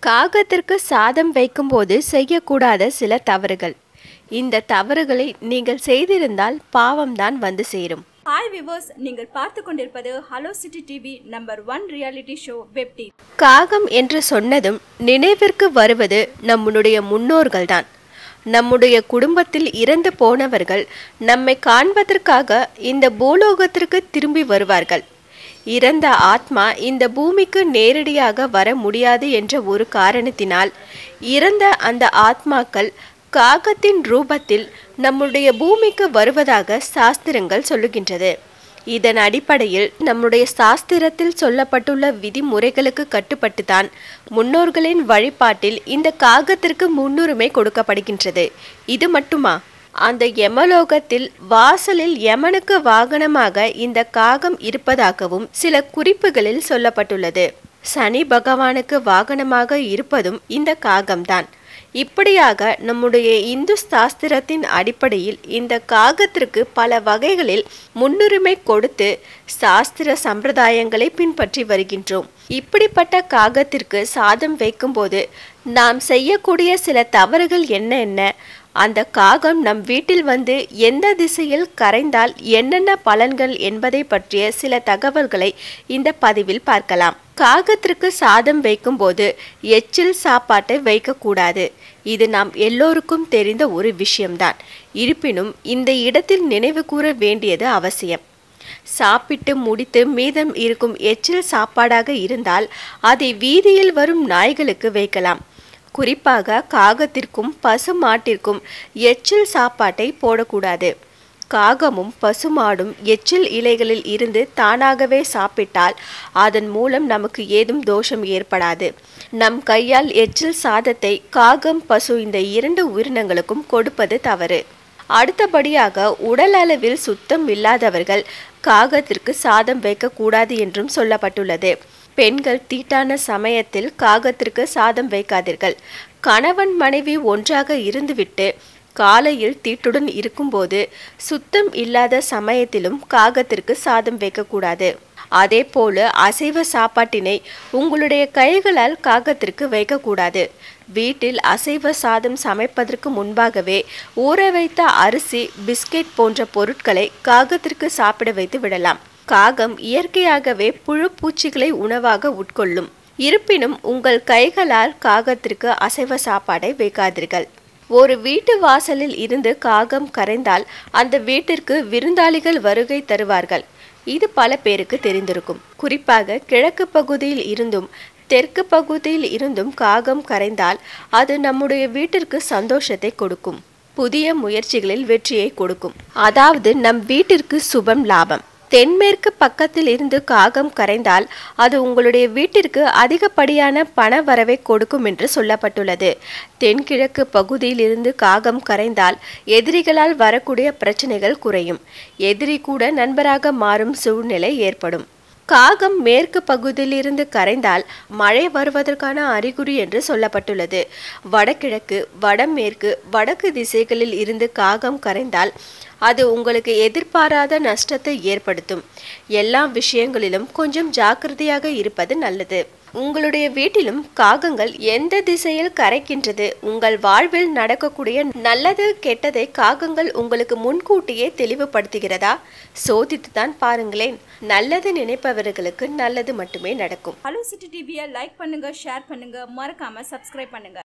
காகத்திற்கு சாதம் வைக்கும்போது செய்யக்கூடாத சில தவறுகள் இந்த தவறுகளை நீங்கள் செய்திருந்தால் பாவம்தான் வந்து சேரும் ஹாய் விவர்ஸ் நீங்கள் பார்த்து கொண்டிருப்பது hello city TV number one reality show வெப் டி காகம் என்று சொன்னதும் நினைவிற்கு வருவது நம்முடைய முன்னோர்கள்தான் நம்முடைய குடும்பத்தில் இறந்து போனவர்கள் நம்மை காண்பதற்காக இந்த பூலோகத்திற்கு திரும்பி வருவார்கள் இறந்த ஆத்மா இந்த பூமிக்கு நேரடியாக வர முடியாது என்ற ஒரு காரணத்தினால் இறந்த அந்த ஆத்மாக்கள் காகத்தின் ரூபத்தில் நம்முடைய பூமிக்கு வருவதாக சாஸ்திரங்கள் சொல்லுகின்றது இதன் அடிப்படையில் நம்முடைய சாஸ்திரத்தில் சொல்லப்பட்டுள்ள விதிமுறைகளுக்கு கட்டுப்பட்டுதான் முன்னோர்களின் வழிபாட்டில் இந்த காகத்திற்கு முன்னுரிமை கொடுக்கப்படுகின்றது இது மட்டுமா அந்த யமலோகத்தில் வாசலில் யமனுக்கு வாகனமாக இந்த காகம் இருப்பதாகவும் சில குறிப்புகளில் சொல்லப்பட்டுள்ளது சனி பகவானுக்கு வாகனமாக இருப்பதும் இந்த காகம்தான் இப்படியாக நம்முடைய இந்து சாஸ்திரத்தின் அடிப்படையில் இந்த காகத்திற்கு பல வகைகளில் முன்னுரிமை கொடுத்து சாஸ்திர சம்பிரதாயங்களை பின்பற்றி வருகின்றோம் இப்படிப்பட்ட காகத்திற்கு சாதம் வைக்கும்போது நாம் செய்யக்கூடிய சில தவறுகள் என்ன என்ன அந்த காகம் நம் வீட்டில் வந்து எந்த திசையில் கரைந்தால் என்னென்ன பலன்கள் என்பதை பற்றிய சில தகவல்களை இந்த பதிவில் பார்க்கலாம் காகத்திற்கு சாதம் வைக்கும்போது எச்சில் சாப்பாட்டை வைக்கக்கூடாது இது நாம் எல்லோருக்கும் தெரிந்த ஒரு விஷயம்தான் இருப்பினும் இந்த இடத்தில் நினைவு கூற வேண்டியது அவசியம் சாப்பிட்டு முடித்து மீதம் இருக்கும் எச்சில் சாப்பாடாக இருந்தால் அதை வீதியில் வரும் நாய்களுக்கு வைக்கலாம் குறிப்பாக காகத்திற்கும் பசு மாட்டிற்கும் எச்சில் சாப்பாட்டை போடக்கூடாது காகமும் பசுமாடும் எச்சில் இலைகளில் இருந்து தானாகவே சாப்பிட்டால் அதன் மூலம் நமக்கு ஏதும் தோஷம் ஏற்படாது நம் கையால் எச்சில் சாதத்தை காகம் பசு இந்த இரண்டு உயிரினங்களுக்கும் கொடுப்பது தவறு அடுத்தபடியாக உடல் அளவில் சுத்தம் இல்லாதவர்கள் காகத்திற்கு சாதம் வைக்கக்கூடாது என்றும் சொல்லப்பட்டுள்ளது பெண்கள் தீட்டான சமயத்தில் காகத்திற்கு சாதம் வைக்காதீர்கள் கணவன் மனைவி ஒன்றாக இருந்துவிட்டு காலையில் தீட்டுடன் இருக்கும்போது சுத்தம் இல்லாத சமயத்திலும் காகத்திற்கு சாதம் வைக்கக்கூடாது அதே போல அசைவ சாப்பாட்டினை உங்களுடைய கைகளால் காகத்திற்கு வைக்கக்கூடாது வீட்டில் அசைவ சாதம் சமைப்பதற்கு முன்பாகவே ஊற வைத்த அரிசி பிஸ்கெட் போன்ற பொருட்களை காகத்திற்கு சாப்பிட வைத்து விடலாம் காகம் இயற்கையாகவே புழு பூச்சிகளை உணவாக உட்கொள்ளும் இருப்பினும் உங்கள் கைகளால் காகத்திற்கு அசைவ சாப்பாடை வைக்காதீர்கள் ஒரு வீட்டு வாசலில் இருந்து காகம் கரைந்தால் அந்த வீட்டிற்கு விருந்தாளிகள் வருகை தருவார்கள் இது பல பேருக்கு தெரிந்திருக்கும் குறிப்பாக கிழக்கு பகுதியில் இருந்தும் தெற்கு பகுதியில் இருந்தும் காகம் கரைந்தால் அது நம்முடைய வீட்டிற்கு சந்தோஷத்தை கொடுக்கும் புதிய முயற்சிகளில் வெற்றியை கொடுக்கும் அதாவது நம் வீட்டிற்கு சுபம் லாபம் தென்மேற்கு பக்கத்தில் இருந்து காகம் கரைந்தால் அது உங்களுடைய வீட்டிற்கு அதிகப்படியான பண வரவை கொடுக்கும் என்று சொல்லப்பட்டுள்ளது தென்கிழக்கு பகுதியில் இருந்து காகம் கரைந்தால் எதிரிகளால் வரக்கூடிய பிரச்சனைகள் குறையும் எதிரி கூட நண்பராக மாறும் சூழ்நிலை ஏற்படும் காகம் மேற்கு பகுதியிலிருந்து கரைந்தால் மழை வருவதற்கான அறிகுறி என்று சொல்லப்பட்டுள்ளது வடகிழக்கு வடமேற்கு வடக்கு திசைகளில் இருந்து காகம் கரைந்தால் அது உங்களுக்கு எதிர்பாராத நஷ்டத்தை ஏற்படுத்தும் எல்லா விஷயங்களிலும் கொஞ்சம் ஜாக்கிரதையாக இருப்பது நல்லது உங்களுடைய வீட்டிலும் காகங்கள் எந்த திசையில் கரைக்கின்றது உங்கள் வாழ்வில் நடக்கக்கூடிய நல்லது கெட்டதை காகங்கள் உங்களுக்கு முன்கூட்டியே தெளிவுபடுத்துகிறதா சோதித்துதான் பாருங்களேன் நல்லது நினைப்பவர்களுக்கு நல்லது மட்டுமே நடக்கும் ஹலோ சிட்டி டிவியை லைக் பண்ணுங்க ஷேர் பண்ணுங்க மறக்காம சப்ஸ்கிரைப் பண்ணுங்க